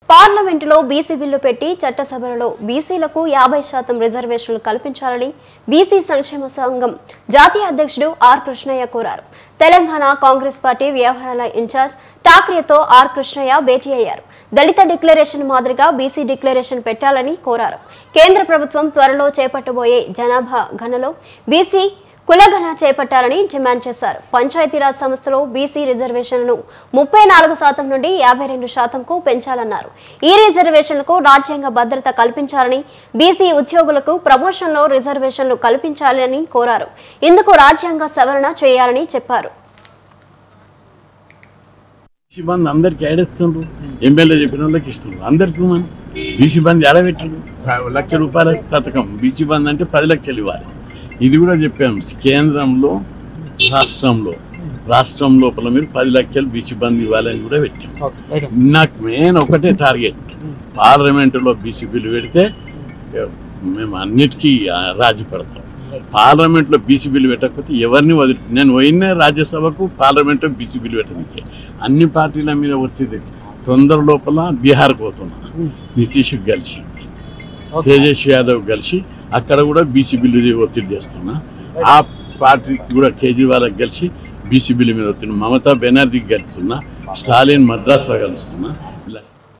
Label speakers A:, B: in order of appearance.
A: పార్లమెంటులో BC bill పెట్టి చట్టసభలలో బీసీలకు యాభై శాతం రిజర్వేషన్లు కల్పించాలని బీసీ సంక్షేమ సంఘం జాతీయ అధ్యక్షుడు ఆర్ కృష్ణయ్య కోరారు తెలంగాణ కాంగ్రెస్ పార్టీ వ్యవహారాల ఇన్ఛార్జ్ ఠాక్రేతో ఆర్ కృష్ణయ్య భేటీ అయ్యారు దళిత డిక్లరేషన్ మాదిరిగా బీసీ డిక్లరేషన్ పెట్టాలని కోరారు కేంద్ర ప్రభుత్వం త్వరలో చేపట్టబోయే జనాభా గణలో బీసీ కులగణ చేపట్టాలని డిమాండ్ చేశారు పంచాయతీరాజ్ సంస్థలో బీసీ రిజర్వేషన్లను ముప్పై నాలుగు శాతం నుండి యాభై రెండు శాతంకు పెంచాలన్నారు ఈ రిజర్వేషన్లకు రాజ్యాంగ భద్రత కల్పించాలని బీసీ ఉద్యోగులకు ప్రమోషన్లో రిజర్వేషన్లు కల్పించాలని కోరారు ఇందుకు రాజ్యాంగ సవరణ చేయాలని చెప్పారు
B: బీసీ బంద్ అందరికి ఏడేస్తుండ్రు ఎమ్మెల్యే చెప్పిన వాళ్ళకి ఇస్తుండ్రు అందరికి మనం బీసీ బంద్ ఏడబెట్టిండ్రు లక్ష రూపాయల పథకం బీసీ బంద్ అంటే పది లక్షలు ఇవ్వాలి ఇది కూడా చెప్పాము కేంద్రంలో రాష్ట్రంలో రాష్ట్రం లోపల మీరు పది లక్షలు బీసీ బంద్ ఇవ్వాలని కూడా పెట్టాం నాకు మెయిన్ ఒకటే టార్గెట్ పార్లమెంటులో బీసీ బిల్లు పెడితే మేము అన్నిటికీ ఆ, రాజీ పడతాం పార్లమెంట్లో బీసీ బిల్లు పెట్టకపోతే ఎవరిని వదిలి నేను పోయిన రాజ్యసభకు పార్లమెంట్లో బీసీ బిల్లు పెట్టడానికి అన్ని పార్టీల మీద ఒత్తిడి తొందర లోపల బీహార్ పోతున్నా నితీష్ కలిసి తేజస్వి యాదవ్ కలిసి అక్కడ కూడా బీసీ బిల్లు మీద ఒత్తిడి చేస్తున్నా ఆ పార్టీకి కూడా కేజ్రీవాల్కి కలిసి బీసీ బిల్లు మీద ఒత్తిడి మమతా బెనర్జీకి కలుస్తున్నా స్టాలిన్ మద్రాస్లో కలుస్తున్నా ఇలా